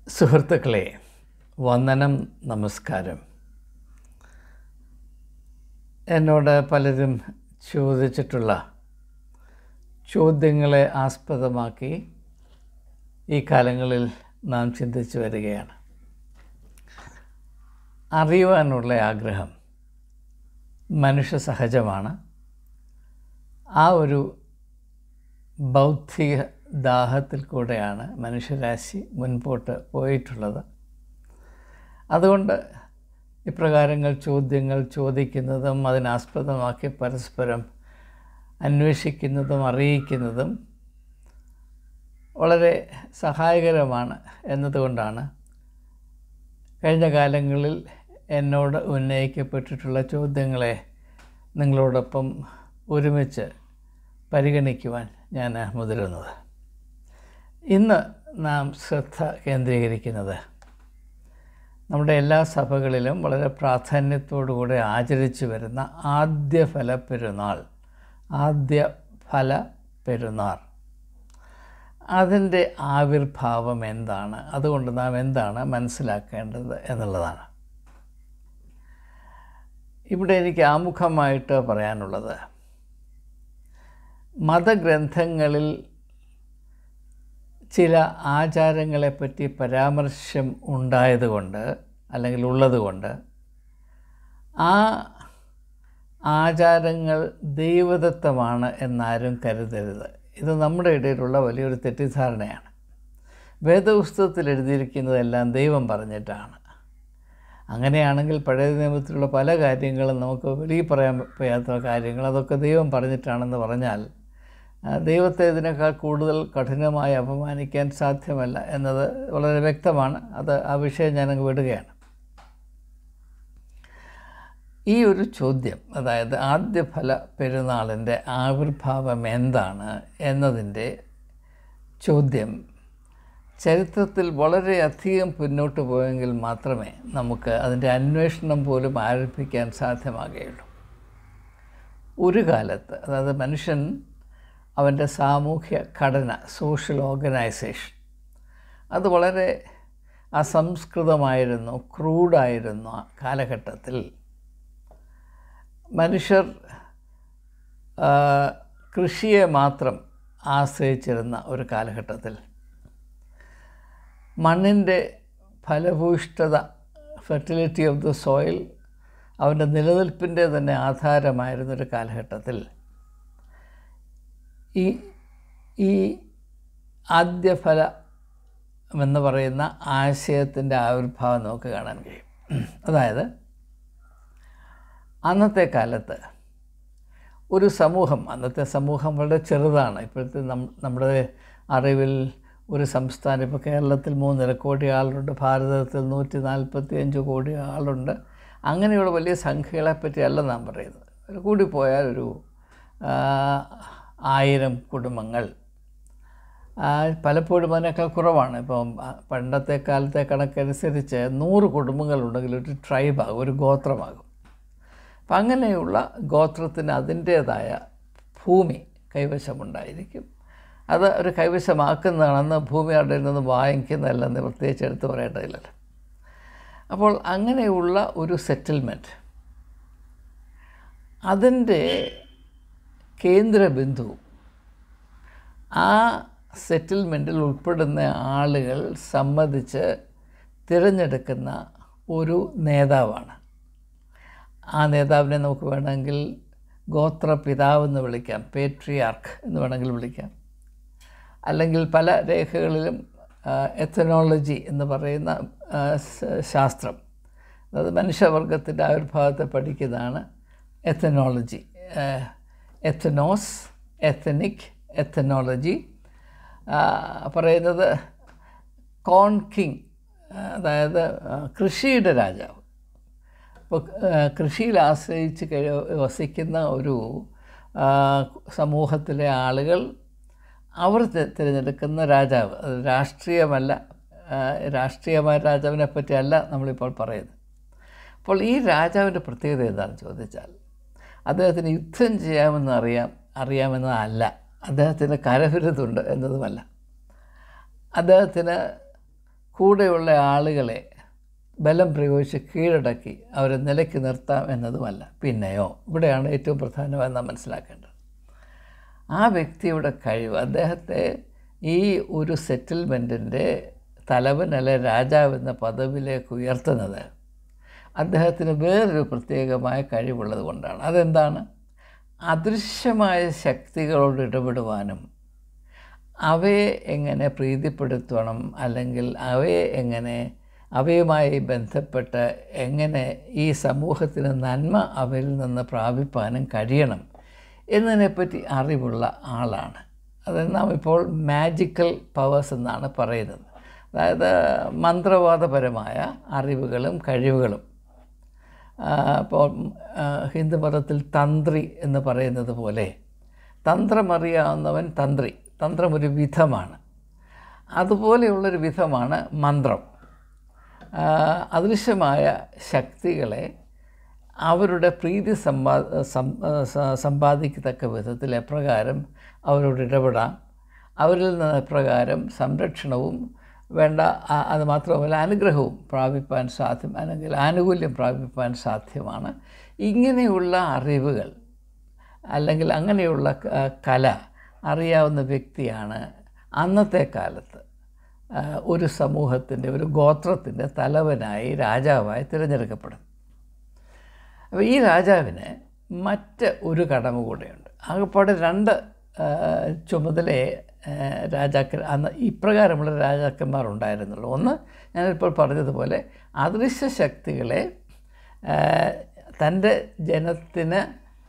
സുഹൃത്തുക്കളെ വന്ദനം നമസ്കാരം എന്നോട് പലരും ചോദിച്ചിട്ടുള്ള ചോദ്യങ്ങളെ ആസ്പദമാക്കി ഈ കാലങ്ങളിൽ നാം ചിന്തിച്ചു വരികയാണ് അറിയുവാനുള്ള ആഗ്രഹം മനുഷ്യ സഹജമാണ് ആ ഒരു ബൗദ്ധിക ദാഹത്തിൽ കൂടെയാണ് മനുഷ്യരാശി മുൻപോട്ട് പോയിട്ടുള്ളത് അതുകൊണ്ട് ഇപ്രകാരങ്ങൾ ചോദ്യങ്ങൾ ചോദിക്കുന്നതും അതിനാസ്പദമാക്കി പരസ്പരം അന്വേഷിക്കുന്നതും അറിയിക്കുന്നതും വളരെ സഹായകരമാണ് എന്നതുകൊണ്ടാണ് കഴിഞ്ഞ കാലങ്ങളിൽ എന്നോട് ഉന്നയിക്കപ്പെട്ടിട്ടുള്ള ചോദ്യങ്ങളെ നിങ്ങളോടൊപ്പം ഒരുമിച്ച് പരിഗണിക്കുവാൻ ഞാൻ മുതിരുന്നത് ഇന്ന് നാം ശ്രദ്ധ കേന്ദ്രീകരിക്കുന്നത് നമ്മുടെ എല്ലാ സഭകളിലും വളരെ പ്രാധാന്യത്തോടുകൂടി ആചരിച്ചു വരുന്ന ആദ്യ ഫല പെരുന്നാൾ ആദ്യ ഫല പെരുന്നാൾ അതിൻ്റെ ആവിർഭാവം എന്താണ് അതുകൊണ്ട് നാം എന്താണ് മനസ്സിലാക്കേണ്ടത് എന്നുള്ളതാണ് ഇവിടെ എനിക്ക് ആമുഖമായിട്ട് പറയാനുള്ളത് മതഗ്രന്ഥങ്ങളിൽ ചില ആചാരങ്ങളെപ്പറ്റി പരാമർശം ഉണ്ടായതുകൊണ്ട് അല്ലെങ്കിൽ ഉള്ളതുകൊണ്ട് ആ ആചാരങ്ങൾ ദൈവദത്തമാണ് എന്നാരും കരുതരുത് ഇത് നമ്മുടെ ഇടയിലുള്ള വലിയൊരു തെറ്റിദ്ധാരണയാണ് വേദപുസ്തകത്തിൽ എഴുതിയിരിക്കുന്നതെല്ലാം ദൈവം പറഞ്ഞിട്ടാണ് അങ്ങനെയാണെങ്കിൽ പഴയ നിയമത്തിലുള്ള പല കാര്യങ്ങളും നമുക്ക് വെളിയിൽ പറയാൻ വയ്യാത്ത കാര്യങ്ങൾ അതൊക്കെ ദൈവം പറഞ്ഞിട്ടാണെന്ന് പറഞ്ഞാൽ ദൈവത്തെ ഇതിനേക്കാൾ കൂടുതൽ കഠിനമായി അപമാനിക്കാൻ സാധ്യമല്ല എന്നത് വളരെ വ്യക്തമാണ് അത് ആ വിഷയം ഞാനങ്ങ് വിടുകയാണ് ഈ ഒരു ചോദ്യം അതായത് ആദ്യ ഫല പെരുന്നാളിൻ്റെ ആവിർഭാവം എന്താണ് എന്നതിൻ്റെ ചോദ്യം ചരിത്രത്തിൽ വളരെയധികം പിന്നോട്ട് പോയെങ്കിൽ മാത്രമേ നമുക്ക് അതിൻ്റെ അന്വേഷണം പോലും ആരംഭിക്കാൻ സാധ്യമാകുകയുള്ളൂ ഒരു കാലത്ത് അതായത് മനുഷ്യൻ അവൻ്റെ സാമൂഹ്യ ഘടന സോഷ്യൽ ഓർഗനൈസേഷൻ അത് വളരെ അസംസ്കൃതമായിരുന്നു ക്രൂഡായിരുന്നു ആ കാലഘട്ടത്തിൽ മനുഷ്യർ കൃഷിയെ മാത്രം ആശ്രയിച്ചിരുന്ന ഒരു കാലഘട്ടത്തിൽ മണ്ണിൻ്റെ ഫലഭൂയിഷ്ഠത ഫെർട്ടിലിറ്റി ഓഫ് ദ സോയിൽ അവൻ്റെ നിലനിൽപ്പിൻ്റെ തന്നെ ആധാരമായിരുന്നൊരു കാലഘട്ടത്തിൽ ഈ ഈ ആദ്യഫല എന്ന് പറയുന്ന ആശയത്തിൻ്റെ ആവിർഭാവം നമുക്ക് കാണാൻ കഴിയും അതായത് അന്നത്തെ കാലത്ത് ഒരു സമൂഹം അന്നത്തെ സമൂഹം വളരെ ചെറുതാണ് ഇപ്പോഴത്തെ നമ്മുടെ അറിവിൽ ഒരു സംസ്ഥാനം ഇപ്പോൾ കേരളത്തിൽ മൂന്നര കോടി ആളുണ്ട് ഭാരതത്തിൽ നൂറ്റി നാൽപ്പത്തി അഞ്ച് കോടി ആളുണ്ട് അങ്ങനെയുള്ള വലിയ സംഖ്യകളെപ്പറ്റിയല്ല നാം പറയുന്നത് ഒരു കൂടിപ്പോയാൽ ഒരു ആയിരം കുടുംബങ്ങൾ പലപ്പോഴും അതിനേക്കാൾ കുറവാണ് ഇപ്പം പണ്ടത്തെ കാലത്തെ കണക്കനുസരിച്ച് നൂറ് കുടുംബങ്ങളുണ്ടെങ്കിൽ ഒരു ട്രൈബാകും ഒരു ഗോത്രമാകും അപ്പം അങ്ങനെയുള്ള ഗോത്രത്തിന് അതിൻ്റേതായ ഭൂമി കൈവശമുണ്ടായിരിക്കും അത് ഒരു കൈവശമാക്കുന്നതാണെന്ന് ഭൂമി അവിടെ നിന്ന് വാങ്ങിക്കുന്നതല്ലെന്ന് പ്രത്യേകിച്ച് എടുത്ത് പറയേണ്ടതില്ലല്ലോ അപ്പോൾ അങ്ങനെയുള്ള ഒരു സെറ്റിൽമെൻറ്റ് അതിൻ്റെ കേന്ദ്രബിന്ദു ആ സെറ്റിൽമെൻറ്റിൽ ഉൾപ്പെടുന്ന ആളുകൾ സമ്മതിച്ച് തിരഞ്ഞെടുക്കുന്ന ഒരു നേതാവാണ് ആ നേതാവിനെ നമുക്ക് വേണമെങ്കിൽ ഗോത്രപിതാവ് എന്ന് വിളിക്കാം പേട്രിയാർക്ക് എന്ന് വേണമെങ്കിൽ വിളിക്കാം അല്ലെങ്കിൽ പല രേഖകളിലും എത്തനോളജി എന്ന് പറയുന്ന ശാസ്ത്രം അതായത് മനുഷ്യവർഗത്തിൻ്റെ ആവിർഭാവത്തെ പഠിക്കുന്നതാണ് എത്തനോളജി എത്തനോസ് എത്തനിക് എത്തനോളജി പറയുന്നത് കോൺ കിങ് അതായത് കൃഷിയുടെ രാജാവ് ഇപ്പോൾ കൃഷിയിൽ ആശ്രയിച്ച് കഴി വസിക്കുന്ന ഒരു സമൂഹത്തിലെ ആളുകൾ അവർ തിരഞ്ഞെടുക്കുന്ന രാജാവ് അത് രാഷ്ട്രീയമല്ല രാഷ്ട്രീയമായ രാജാവിനെ പറ്റിയല്ല നമ്മളിപ്പോൾ പറയുന്നത് അപ്പോൾ ഈ രാജാവിൻ്റെ പ്രത്യേകത എന്താണെന്ന് ചോദിച്ചാൽ അദ്ദേഹത്തിന് യുദ്ധം ചെയ്യാമെന്ന് അറിയാം അറിയാമെന്നതല്ല അദ്ദേഹത്തിന് കരവിരുതുണ്ട് എന്നതുമല്ല അദ്ദേഹത്തിന് കൂടെയുള്ള ആളുകളെ ബലം പ്രയോഗിച്ച് കീഴടക്കി അവരെ നിലയ്ക്ക് നിർത്താം എന്നതുമല്ല പിന്നെയോ ഇവിടെയാണ് ഏറ്റവും പ്രധാനമായി നാം മനസ്സിലാക്കേണ്ടത് ആ വ്യക്തിയുടെ കഴിവ് അദ്ദേഹത്തെ ഈ ഒരു സെറ്റിൽമെൻറ്റിൻ്റെ തലവൻ അല്ലെ രാജാവ് എന്ന പദവിയിലേക്ക് ഉയർത്തുന്നത് അദ്ദേഹത്തിന് വേറൊരു പ്രത്യേകമായ കഴിവുള്ളത് കൊണ്ടാണ് അതെന്താണ് അദൃശ്യമായ ശക്തികളോട് ഇടപെടുവാനും അവയെ എങ്ങനെ പ്രീതിപ്പെടുത്തണം അല്ലെങ്കിൽ അവയെ എങ്ങനെ അവയുമായി ബന്ധപ്പെട്ട് എങ്ങനെ ഈ സമൂഹത്തിന് നന്മ അവയിൽ നിന്ന് പ്രാപിപ്പാനും കഴിയണം എന്നതിനെപ്പറ്റി അറിവുള്ള ആളാണ് അത് നാം ഇപ്പോൾ മാജിക്കൽ പവേഴ്സ് എന്നാണ് പറയുന്നത് അതായത് മന്ത്രവാദപരമായ അറിവുകളും കഴിവുകളും ഇപ്പോൾ ഹിന്ദു മതത്തിൽ തന്ത്രി എന്ന് പറയുന്നത് പോലെ തന്ത്രമറിയാവുന്നവൻ തന്ത്രി തന്ത്രം ഒരു വിധമാണ് അതുപോലെയുള്ളൊരു വിധമാണ് മന്ത്രം അദൃശ്യമായ ശക്തികളെ അവരുടെ പ്രീതി സമ്പാ സമ്പാദിക്കത്തക്ക വിധത്തിൽ എപ്രകാരം അവരോട് ഇടപെടാം അവരിൽ നിന്ന് എപ്രകാരം സംരക്ഷണവും വേണ്ട അത് മാത്രമല്ല അനുഗ്രഹവും പ്രാപിപ്പാൻ സാധ്യം അല്ലെങ്കിൽ ആനുകൂല്യം പ്രാപിപ്പാൻ സാധ്യമാണ് ഇങ്ങനെയുള്ള അറിവുകൾ അല്ലെങ്കിൽ അങ്ങനെയുള്ള കല അറിയാവുന്ന വ്യക്തിയാണ് അന്നത്തെ കാലത്ത് ഒരു സമൂഹത്തിൻ്റെ ഒരു ഗോത്രത്തിൻ്റെ തലവനായി രാജാവായി തിരഞ്ഞെടുക്കപ്പെടും അപ്പോൾ ഈ രാജാവിന് മറ്റ് ഒരു കടമ കൂടെയുണ്ട് ആകെപ്പാടെ രണ്ട് ചുമതലയെ രാജാക്കൻ അന്ന് ഇപ്രകാരമുള്ള രാജാക്കന്മാർ ഉണ്ടായിരുന്നുള്ളൂ ഒന്ന് ഞാനിപ്പോൾ പറഞ്ഞതുപോലെ അദൃശ്യ ശക്തികളെ തൻ്റെ ജനത്തിന്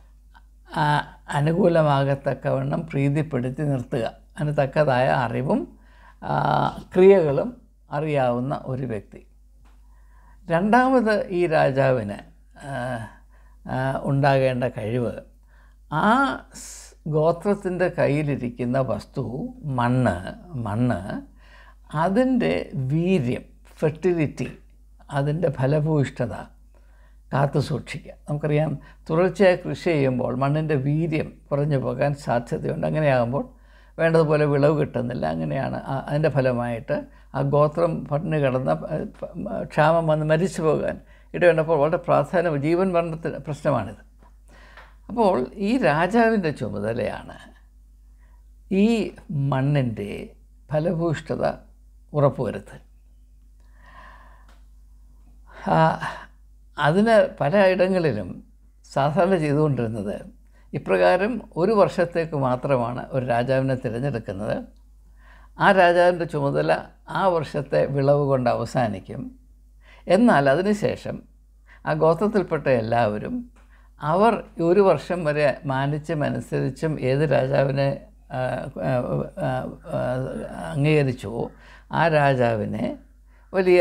അനുകൂലമാകത്തക്കവണ്ണം പ്രീതിപ്പെടുത്തി നിർത്തുക അതിന് തക്കതായ അറിവും ക്രിയകളും അറിയാവുന്ന ഒരു വ്യക്തി രണ്ടാമത് ഈ രാജാവിന് ഉണ്ടാകേണ്ട കഴിവ് ആ ഗോത്രത്തിൻ്റെ കയ്യിലിരിക്കുന്ന വസ്തു മണ്ണ് മണ്ണ് അതിൻ്റെ വീര്യം ഫെർട്ടിലിറ്റി അതിൻ്റെ ഫലഭൂയിഷ്ഠത കാത്തു സൂക്ഷിക്കുക നമുക്കറിയാം തുടർച്ചയായി കൃഷി ചെയ്യുമ്പോൾ മണ്ണിൻ്റെ വീര്യം കുറഞ്ഞു പോകാൻ സാധ്യതയുണ്ട് അങ്ങനെയാകുമ്പോൾ വേണ്ടതുപോലെ വിളവ് കിട്ടുന്നില്ല അങ്ങനെയാണ് അതിൻ്റെ ഫലമായിട്ട് ആ ഗോത്രം പട്ടിണി കിടന്ന ക്ഷാമം വന്ന് മരിച്ചു പോകാൻ ഇടയുണ്ടപ്പോൾ വളരെ പ്രാധാന്യം ജീവൻ മരണത്തിന് പ്രശ്നമാണിത് അപ്പോൾ ഈ രാജാവിൻ്റെ ചുമതലയാണ് ഈ മണ്ണിൻ്റെ ഫലഭൂയിഷ്ഠത ഉറപ്പുവരുത്തൽ അതിന് പല ഇടങ്ങളിലും സാധാരണ ചെയ്തുകൊണ്ടിരുന്നത് ഇപ്രകാരം ഒരു വർഷത്തേക്ക് മാത്രമാണ് ഒരു രാജാവിനെ തിരഞ്ഞെടുക്കുന്നത് ആ രാജാവിൻ്റെ ചുമതല ആ വർഷത്തെ വിളവ് കൊണ്ട് അവസാനിക്കും എന്നാൽ അതിനുശേഷം ആ ഗോത്രത്തിൽപ്പെട്ട എല്ലാവരും അവർ ഒരു വർഷം വരെ മാനിച്ചും അനുസരിച്ചും ഏത് രാജാവിനെ അംഗീകരിച്ചുവോ ആ രാജാവിനെ വലിയ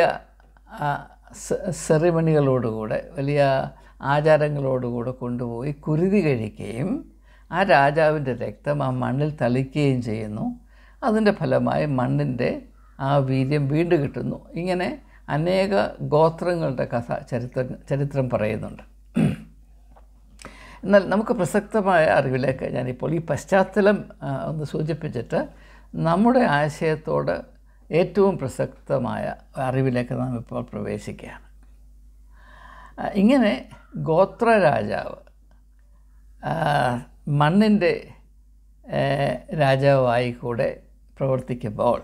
സെറിമണികളോടുകൂടെ വലിയ ആചാരങ്ങളോടുകൂടെ കൊണ്ടുപോയി കുരുതി കഴിക്കുകയും ആ രാജാവിൻ്റെ രക്തം ആ മണ്ണിൽ തളിക്കുകയും ചെയ്യുന്നു അതിൻ്റെ ഫലമായി മണ്ണിൻ്റെ ആ വീര്യം വീണ്ടും കിട്ടുന്നു ഇങ്ങനെ അനേക ഗോത്രങ്ങളുടെ കഥ ചരിത്ര ചരിത്രം പറയുന്നുണ്ട് എന്നാൽ നമുക്ക് പ്രസക്തമായ അറിവിലേക്ക് ഞാനിപ്പോൾ ഈ പശ്ചാത്തലം ഒന്ന് സൂചിപ്പിച്ചിട്ട് നമ്മുടെ ആശയത്തോട് ഏറ്റവും പ്രസക്തമായ അറിവിലേക്ക് നാം ഇപ്പോൾ പ്രവേശിക്കുകയാണ് ഇങ്ങനെ ഗോത്ര രാജാവ് മണ്ണിൻ്റെ രാജാവായി കൂടെ പ്രവർത്തിക്കുമ്പോൾ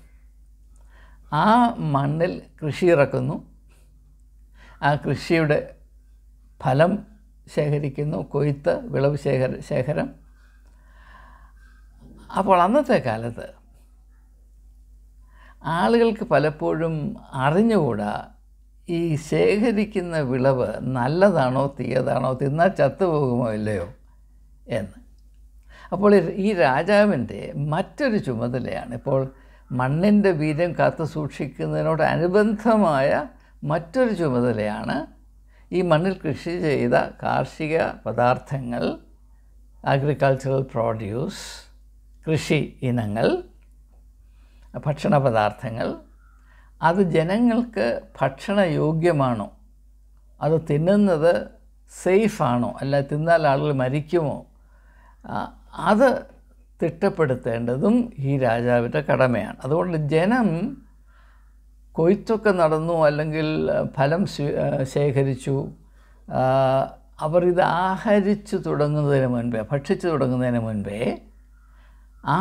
ആ മണ്ണിൽ കൃഷി ഇറക്കുന്നു ആ കൃഷിയുടെ ഫലം ശേഖരിക്കുന്നു കൊയ്ത്ത് വിളവ് ശേഖര ശേഖരം അപ്പോൾ അന്നത്തെ കാലത്ത് ആളുകൾക്ക് പലപ്പോഴും അറിഞ്ഞുകൂടാ ഈ ശേഖരിക്കുന്ന വിളവ് നല്ലതാണോ തീയതാണോ തിന്നാൽ ചത്തുപോകുമോ ഇല്ലയോ എന്ന് അപ്പോൾ ഈ രാജാവിൻ്റെ മറ്റൊരു ചുമതലയാണ് ഇപ്പോൾ മണ്ണിൻ്റെ വീര്യം കാത്തു സൂക്ഷിക്കുന്നതിനോട് അനുബന്ധമായ മറ്റൊരു ചുമതലയാണ് ഈ മണ്ണിൽ കൃഷി ചെയ്ത കാർഷിക പദാർത്ഥങ്ങൾ അഗ്രികൾച്ചറൽ പ്രോഡ്യൂസ് കൃഷി ഇനങ്ങൾ ഭക്ഷണ പദാർത്ഥങ്ങൾ അത് ജനങ്ങൾക്ക് ഭക്ഷണയോഗ്യമാണോ അത് തിന്നുന്നത് സേഫാണോ അല്ല തിന്നാൽ ആളുകൾ മരിക്കുമോ അത് തിട്ടപ്പെടുത്തേണ്ടതും ഈ രാജാവിൻ്റെ കടമയാണ് അതുകൊണ്ട് ജനം കൊയ്ത്തൊക്കെ നടന്നു അല്ലെങ്കിൽ ഫലം സ്വീ- ആ, ശേഖരിച്ചു ആ, അവർ ഇത് ആഹരിച്ചു തുടങ്ങുന്നതിന് മുൻപേ ഭക്ഷിച്ചു തുടങ്ങുന്നതിന് മുൻപേ ആ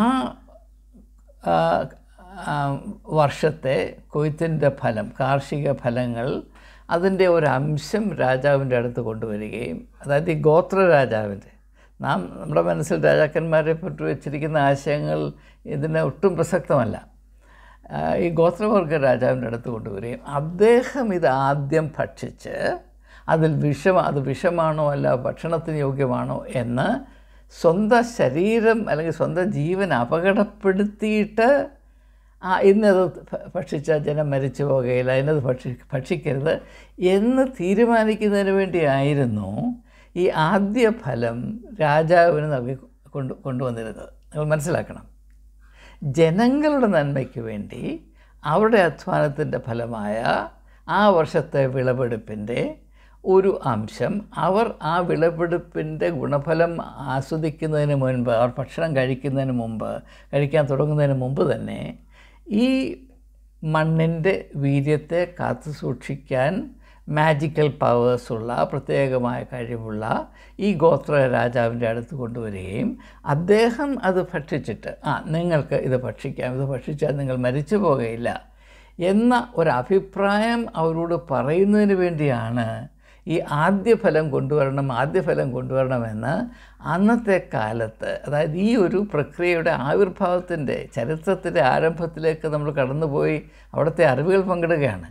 ആ, ആ, വർഷത്തെ കൊയ്ത്തിൻ്റെ ഫലം കാർഷിക ഫലങ്ങൾ അതിൻ്റെ ഒരു അംശം രാജാവിൻ്റെ അടുത്ത് കൊണ്ടുവരികയും അതായത് ഈ ഗോത്ര രാജാവിൻ്റെ നാം നമ്മുടെ മനസ്സിൽ രാജാക്കന്മാരെ പറ്റി വെച്ചിരിക്കുന്ന ആശയങ്ങൾ ഇതിന് ഒട്ടും പ്രസക്തമല്ല ആ, ഈ ഗോത്രവർഗ രാജാവിൻ്റെ അടുത്ത് കൊണ്ടുവരികയും അദ്ദേഹം ഇത് ആദ്യം ഭക്ഷിച്ച് അതിൽ വിഷം അത് വിഷമാണോ അല്ല ഭക്ഷണത്തിന് യോഗ്യമാണോ എന്ന് സ്വന്തം ശരീരം അല്ലെങ്കിൽ സ്വന്തം ജീവൻ അപകടപ്പെടുത്തിയിട്ട് ആ ഇന്നത് ഭ- ഭക്ഷിച്ചാൽ ജനം മരിച്ചു പോകുകയില്ല ഇന്നത് ഭക്ഷി ഭക്ഷിക്കരുത് എന്ന് തീരുമാനിക്കുന്നതിന് വേണ്ടിയായിരുന്നു ഈ ആദ്യ ഫലം രാജാവിന് നൽകി കൊണ്ട് കൊണ്ടുവന്നിരുന്നത് നിങ്ങൾ മനസ്സിലാക്കണം ജനങ്ങളുടെ നന്മയ്ക്ക് വേണ്ടി അവരുടെ അധ്വാനത്തിൻ്റെ ഫലമായ ആ വർഷത്തെ വിളവെടുപ്പിൻ്റെ ഒരു അംശം അവർ ആ വിളവെടുപ്പിൻ്റെ ഗുണഫലം ആസ്വദിക്കുന്നതിന് മുൻപ് അവർ ഭക്ഷണം കഴിക്കുന്നതിന് മുമ്പ് കഴിക്കാൻ തുടങ്ങുന്നതിന് മുമ്പ് തന്നെ ഈ മണ്ണിൻ്റെ വീര്യത്തെ കാത്തു സൂക്ഷിക്കാൻ മാജിക്കൽ പവേഴ്സുള്ള പ്രത്യേകമായ കഴിവുള്ള ഈ ഗോത്ര രാജാവിൻ്റെ അടുത്ത് കൊണ്ടുവരികയും അദ്ദേഹം അത് ഭക്ഷിച്ചിട്ട് ആ നിങ്ങൾക്ക് ഇത് ഭക്ഷിക്കാം ഇത് ഭക്ഷിച്ചാൽ നിങ്ങൾ മരിച്ചു പോകുകയില്ല എന്ന ഒരഭിപ്രായം അവരോട് പറയുന്നതിന് വേണ്ടിയാണ് ഈ ആദ്യ ഫലം കൊണ്ടുവരണം ആദ്യ ഫലം കൊണ്ടുവരണമെന്ന് അന്നത്തെ കാലത്ത് അതായത് ഈ ഒരു പ്രക്രിയയുടെ ആവിർഭാവത്തിൻ്റെ ചരിത്രത്തിൻ്റെ ആരംഭത്തിലേക്ക് നമ്മൾ കടന്നുപോയി അവിടുത്തെ അറിവുകൾ പങ്കിടുകയാണ്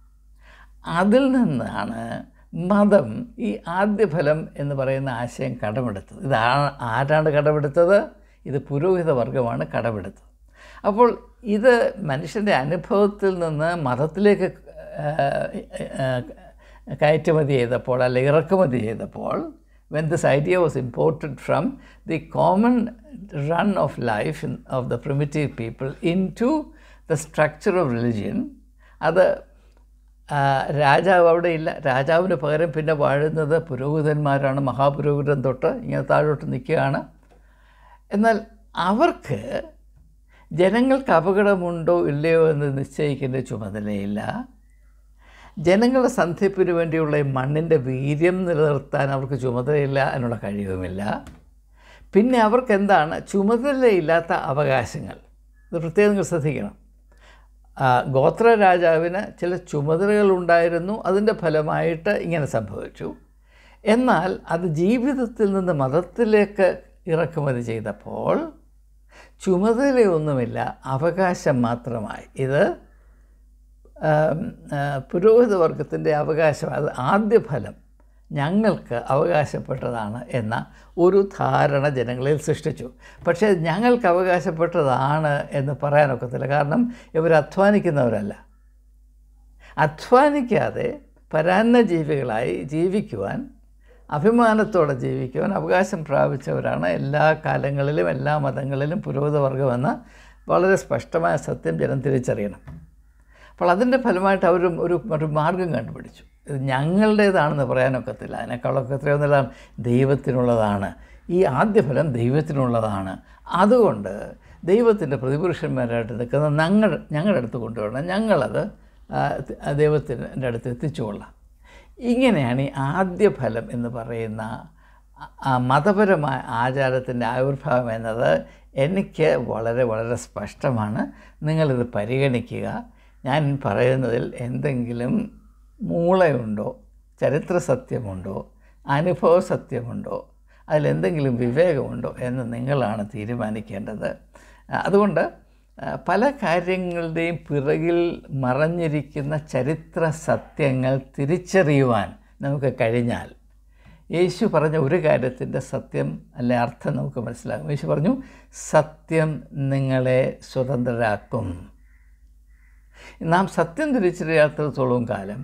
അതിൽ നിന്നാണ് മതം ഈ ആദ്യ ഫലം എന്ന് പറയുന്ന ആശയം കടമെടുത്തത് ഇത് ആ- ആരാണ് കടമെടുത്തത് ഇത് പുരോഹിത വർഗമാണ് കടമെടുത്തത് അപ്പോൾ ഇത് മനുഷ്യൻ്റെ അനുഭവത്തിൽ നിന്ന് മതത്തിലേക്ക് ആ, ആ, കയറ്റുമതി ചെയ്തപ്പോൾ അല്ല ഇറക്കുമതി ചെയ്തപ്പോൾ when this idea was imported from the common run of life in, of the primitive people into the structure of religion അത് ആ, രാജാവ് അവിടെ ഇല്ല രാജാവിന് പകരം പിന്നെ വാഴുന്നത് പുരോഹിതന്മാരാണ് മഹാപുരോഹിതൻ തൊട്ട് ഇങ്ങനെ താഴോട്ട് നിൽക്കുകയാണ് എന്നാൽ അവർക്ക് ജനങ്ങൾക്ക് അപകടമുണ്ടോ ഇല്ലയോ എന്ന് നിശ്ചയിക്കേണ്ട ചുമതലയില്ല ജനങ്ങളുടെ സന്ധിപ്പിന് വേണ്ടിയുള്ള ഈ മണ്ണിൻ്റെ വീര്യം നിലനിർത്താൻ അവർക്ക് ചുമതലയില്ല അതിനുള്ള കഴിവുമില്ല പിന്നെ അവർക്ക് എന്താണ് ചുമതലയില്ലാത്ത അവകാശങ്ങൾ ഇത് പ്രത്യേകം നിങ്ങൾ ശ്രദ്ധിക്കണം ആ, ഗോത്ര രാജാവിന് ചില ചുമതലകൾ ഉണ്ടായിരുന്നു അതിൻ്റെ ഫലമായിട്ട് ഇങ്ങനെ സംഭവിച്ചു എന്നാൽ അത് ജീവിതത്തിൽ നിന്ന് മതത്തിലേക്ക് ഇറക്കുമതി ചെയ്തപ്പോൾ ചുമതലയൊന്നുമില്ല അവകാശം മാത്രമായി ഇത് ആം, ആ, പുരോഹിത വർഗത്തിൻ്റെ അവകാശം അത് ആദ്യ ഫലം ഞങ്ങൾക്ക് അവകാശപ്പെട്ടതാണ് എന്ന ഒരു ധാരണ ജനങ്ങളിൽ സൃഷ്ടിച്ചു പക്ഷേ ഞങ്ങൾക്ക് അവകാശപ്പെട്ടതാണ് എന്ന് പറയാനൊക്കത്തില്ല കാരണം ഇവർ അധ്വാനിക്കുന്നവരല്ല അധ്വാനിക്കാതെ പരാന്ന ജീവികളായി ജീവിക്കുവാൻ അഭിമാനത്തോടെ ജീവിക്കുവാൻ അവകാശം പ്രാപിച്ചവരാണ് എല്ലാ കാലങ്ങളിലും എല്ലാ മതങ്ങളിലും പുരോഹിത വർഗമെന്ന് വളരെ സ്പഷ്ടമായ സത്യം ജനം തിരിച്ചറിയണം അപ്പോൾ അതിൻ്റെ ഫലമായിട്ട് അവർ ഒരു ഒരു മാർഗം കണ്ടുപിടിച്ചു ഇത് ഞങ്ങളുടേതാണെന്ന് പറയാനൊക്കത്തില്ല അതിനേക്കാളൊക്കെ എത്രയോ നല്ലതാണ് ദൈവത്തിനുള്ളതാണ് ഈ ആദ്യ ഫലം ദൈവത്തിനുള്ളതാണ് അതുകൊണ്ട് ദൈവത്തിൻ്റെ പ്രതിപുരുഷന്മാരായിട്ട് നിൽക്കുന്ന ഞങ്ങൾ ഞങ്ങളുടെ അടുത്ത് കൊണ്ടുവരണം ഞങ്ങളത് ആ, ത- ദൈവത്തിൻ്റെ അടുത്ത് എത്തിച്ചുകൊള്ളാം ഇങ്ങനെയാണ് ഈ ആദ്യ ഫലം എന്ന് പറയുന്ന ആ- ആ മതപരമായ ആചാരത്തിൻ്റെ ആവിർഭാവം എന്നത് എനിക്ക് വളരെ വളരെ സ്പഷ്ടമാണ് നിങ്ങളിത് പരിഗണിക്കുക ഞാൻ പറയുന്നതിൽ എന്തെങ്കിലും മൂളയുണ്ടോ ചരിത്ര സത്യമുണ്ടോ അനുഭവ സത്യമുണ്ടോ അതിലെന്തെങ്കിലും വിവേകമുണ്ടോ എന്ന് നിങ്ങളാണ് തീരുമാനിക്കേണ്ടത് ആ, അതുകൊണ്ട് ആ, പല കാര്യങ്ങളുടെയും പിറകിൽ മറഞ്ഞിരിക്കുന്ന ചരിത്ര സത്യങ്ങൾ തിരിച്ചറിയുവാൻ നമുക്ക് കഴിഞ്ഞാൽ യേശു പറഞ്ഞ ഒരു കാര്യത്തിൻ്റെ സത്യം അല്ലെ അർത്ഥം നമുക്ക് മനസ്സിലാകും യേശു പറഞ്ഞു സത്യം നിങ്ങളെ സ്വതന്ത്രരാക്കും നാം സത്യം തിരിച്ചറിയാത്തിടത്തോളം കാലം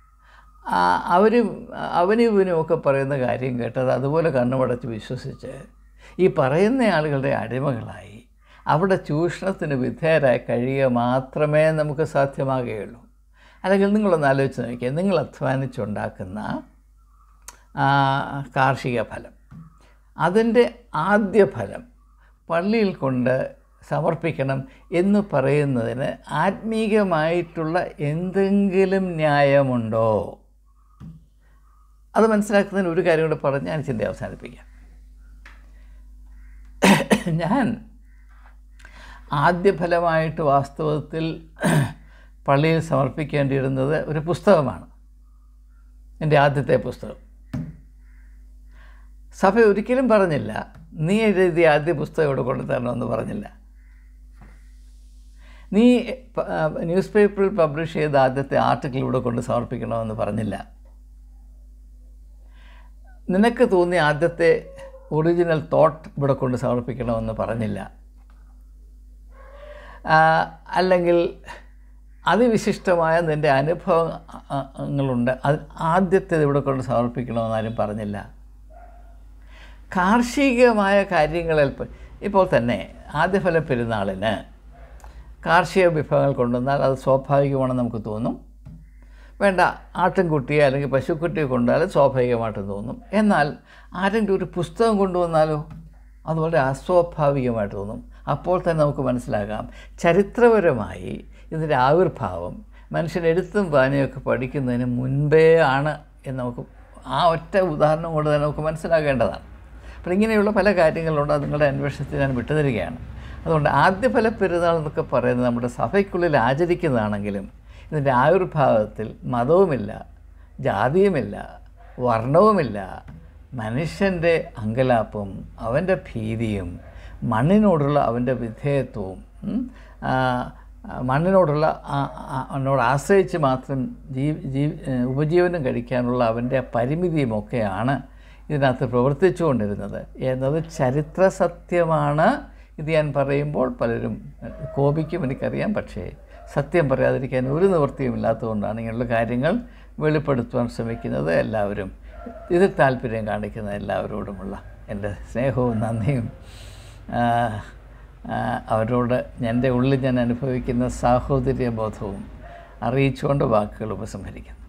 അവർ അവനും ഇവനും ഒക്കെ പറയുന്ന കാര്യം കേട്ടത് അതുപോലെ കണ്ണുമടച്ച് വിശ്വസിച്ച് ഈ പറയുന്ന ആളുകളുടെ അടിമകളായി അവിടെ ചൂഷണത്തിന് വിധേയരായി കഴിയുക മാത്രമേ നമുക്ക് സാധ്യമാകുകയുള്ളൂ അല്ലെങ്കിൽ നിങ്ങളൊന്ന് ആലോചിച്ച് നോക്കിയാൽ നിങ്ങൾ അധ്വാനിച്ചുണ്ടാക്കുന്ന ആ, കാർഷിക ഫലം അതിൻ്റെ ആദ്യ ഫലം പള്ളിയിൽ കൊണ്ട് സമർപ്പിക്കണം എന്ന് പറയുന്നതിന് ആത്മീകമായിട്ടുള്ള എന്തെങ്കിലും ന്യായമുണ്ടോ അത് മനസ്സിലാക്കുന്നതിന് ഒരു കാര്യം കൂടെ പറഞ്ഞ് ഞാൻ ചിന്ത അവസാനിപ്പിക്കാം ഞാൻ ആദ്യഫലമായിട്ട് വാസ്തവത്തിൽ പള്ളിയിൽ സമർപ്പിക്കേണ്ടിയിരുന്നത് ഒരു പുസ്തകമാണ് എൻ്റെ ആദ്യത്തെ പുസ്തകം സഭ ഒരിക്കലും പറഞ്ഞില്ല നീ എഴുതിയ ആദ്യ പുസ്തകം ഇവിടെ കൊണ്ടുതരണമെന്ന് പറഞ്ഞില്ല നീ പ- ആ, ന്യൂസ് പേപ്പറിൽ പബ്ലിഷ് ചെയ്ത ആദ്യത്തെ ആർട്ടിക്കിൾ ഇവിടെ കൊണ്ട് സമർപ്പിക്കണമെന്ന് പറഞ്ഞില്ല നിനക്ക് തോന്നിയ ആദ്യത്തെ ഒറിജിനൽ തോട്ട് ഇവിടെ കൊണ്ട് സമർപ്പിക്കണമെന്ന് പറഞ്ഞില്ല ആ, അല്ലെങ്കിൽ അതിവിശിഷ്ടമായ നിൻ്റെ അനുഭവങ്ങളുണ്ട് അത് ആദ്യത്തേത് ഇവിടെ കൊണ്ട് സമർപ്പിക്കണമെന്ന് ആരും പറഞ്ഞില്ല കാർഷികമായ കാര്യങ്ങളിൽ പ- ഇപ്പോൾ തന്നെ ആദ്യഫല പെരുന്നാളിന് കാർഷിക വിഭവങ്ങൾ കൊണ്ടുവന്നാൽ അത് സ്വാഭാവികമാണെന്ന് നമുക്ക് തോന്നും വേണ്ട ആട്ടിൻകുട്ടിയെ അല്ലെങ്കിൽ പശുക്കുട്ടിയെ കൊണ്ടുവന്നാൽ സ്വാഭാവികമായിട്ട് തോന്നും എന്നാൽ ആരെങ്കിലും ഒരു പുസ്തകം കൊണ്ടുവന്നാലോ അത് വളരെ അസ്വാഭാവികമായിട്ട് തോന്നും അപ്പോൾ തന്നെ നമുക്ക് മനസ്സിലാകാം ചരിത്രപരമായി ഇതിൻ്റെ ആവിർഭാവം മനുഷ്യൻ എഴുത്തും വായനയൊക്കെ പഠിക്കുന്നതിന് മുൻപേ ആണ് എന്ന് നമുക്ക് ആ ഒറ്റ ഉദാഹരണം കൊണ്ട് തന്നെ നമുക്ക് മനസ്സിലാക്കേണ്ടതാണ് അപ്പോൾ ഇങ്ങനെയുള്ള പല കാര്യങ്ങളുണ്ട് അത് നിങ്ങളുടെ അന്വേഷണത്തിൽ ഞാൻ വിട്ടുതരികയാണ് അതുകൊണ്ട് ആദ്യഫല പെരുന്നാൾ എന്നൊക്കെ പറയുന്നത് നമ്മുടെ സഭയ്ക്കുള്ളിൽ ആചരിക്കുന്നതാണെങ്കിലും ഇതിൻ്റെ ആവിർഭാവത്തിൽ മതവുമില്ല ജാതിയുമില്ല വർണ്ണവുമില്ല മനുഷ്യൻ്റെ അങ്കലാപ്പും അവൻ്റെ ഭീതിയും മണ്ണിനോടുള്ള അവൻ്റെ വിധേയത്വവും ഉം, ആ, ആ, മണ്ണിനോടുള്ള ആ- ആ- അവനോട് ആശ്രയിച്ച് മാത്രം ജീ ജീ ഏഹ് ഉപജീവനം കഴിക്കാനുള്ള അവൻ്റെ പരിമിതിയുമൊക്കെയാണ് ഇതിനകത്ത് പ്രവർത്തിച്ചുകൊണ്ടിരുന്നത് എന്നത് ചരിത്ര സത്യമാണ് ഇത് ഞാൻ പറയുമ്പോൾ പലരും കോപിക്കും എനിക്കറിയാം പക്ഷേ സത്യം പറയാതിരിക്കാൻ ഒരു നിവൃത്തിയും ഇല്ലാത്തതുകൊണ്ടാണ് ഇങ്ങനെയുള്ള കാര്യങ്ങൾ വെളിപ്പെടുത്തുവാൻ ശ്രമിക്കുന്നത് എല്ലാവരും ഇതിൽ താല്പര്യം കാണിക്കുന്ന എല്ലാവരോടുമുള്ള എൻ്റെ സ്നേഹവും നന്ദിയും ആ, ആ, അവരോട് എൻ്റെ ഉള്ളിൽ ഞാൻ അനുഭവിക്കുന്ന സാഹോദര്യ ബോധവും അറിയിച്ചുകൊണ്ട് വാക്കുകൾ ഉപസംഹരിക്കുന്നു